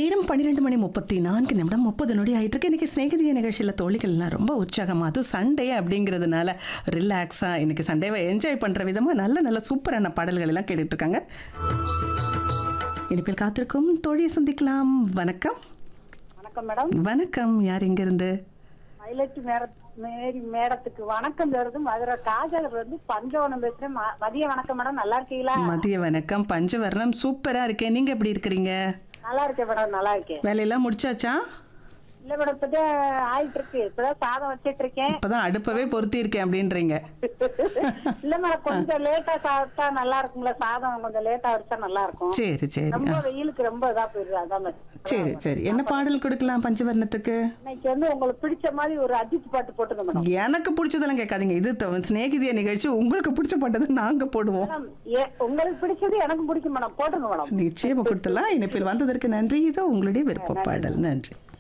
நேரம் பன்னிரெண்டு மணி முப்பத்தி நான்கு நிமிடம் முப்பது நொடி ஆயிட்டு இருக்கு இன்னைக்கு ஸ்நேகிதிய நிகழ்ச்சியில் தோழிகள்லாம் ரொம்ப உற்சாகமாக அதுவும் சண்டே அப்படிங்கிறதுனால ரிலாக்ஸாக இன்னைக்கு சண்டேவை என்ஜாய் பண்ணுற விதமாக நல்ல நல்ல சூப்பரான பாடல்கள் எல்லாம் கேட்டுட்டு இருக்காங்க இனிப்பில் காத்திருக்கும் தோழியை சந்திக்கலாம் வணக்கம் வணக்கம் மேடம் வணக்கம் யார் இங்கிருந்து பைலட் மேட மேரி மேடத்துக்கு வணக்கம் வருது மதுரை காஜல் வந்து பஞ்சவனம் பேசுறேன் ம- மதிய வணக்கம் மேடம் நல்லா இருக்கீங்களா மதிய வணக்கம் பஞ்சவர்ணம் சூப்பராக இருக்கேன் நீங்கள் எப்படி இருக்கிறீங்க நல்லா இருக்கேன் மேடம் நல்லா இருக்கேன் வேலையெல்லாம் முடிச்சாச்சா இல்ல மேடம் இப்பதான் ஆயிட்டு இருக்கு இப்பதான் சாதம் வச்சிட்டு இருக்கேன் இப்போதான் அடுப்பவே பொருத்தி இருக்கேன் அப்படின்றீங்க இல்ல மேடம் கொஞ்சம் லேட்டா சாப்பிட்டா நல்லா இருக்கும்ல சாதம் கொஞ்சம் லேட்டா வச்சா நல்லா இருக்கும் சரி சரி ரொம்ப ஆ வெயிலுக்கு ரொம்ப இதா போயிருது அதான் மேடம் சரி சரி என்ன பாடல் கொடுக்கலாம் பஞ்சவர்ணத்துக்கு இன்னைக்கு வந்து உங்களுக்கு பிடிச்ச மாதிரி ஒரு அஜித் பாட்டு போட்டுங்க மேடம் எனக்கு பிடிச்சதெல்லாம் கேட்காதீங்க இது த- சிநேகிதிய நிகழ்ச்சி உங்களுக்கு பிடிச்ச பாட்டதை நாங்க போடுவோம் மேடம் ஏ- உங்களுக்கு பிடிச்சது எனக்கும் பிடிக்கும் மேடம் போட்டுங்க மேடம் நிச்சயமா கொடுத்துலாம் இணைப்பில் வந்ததற்கு நன்றி இதோ உங்களுடைய விருப்ப பாடல் நன்றி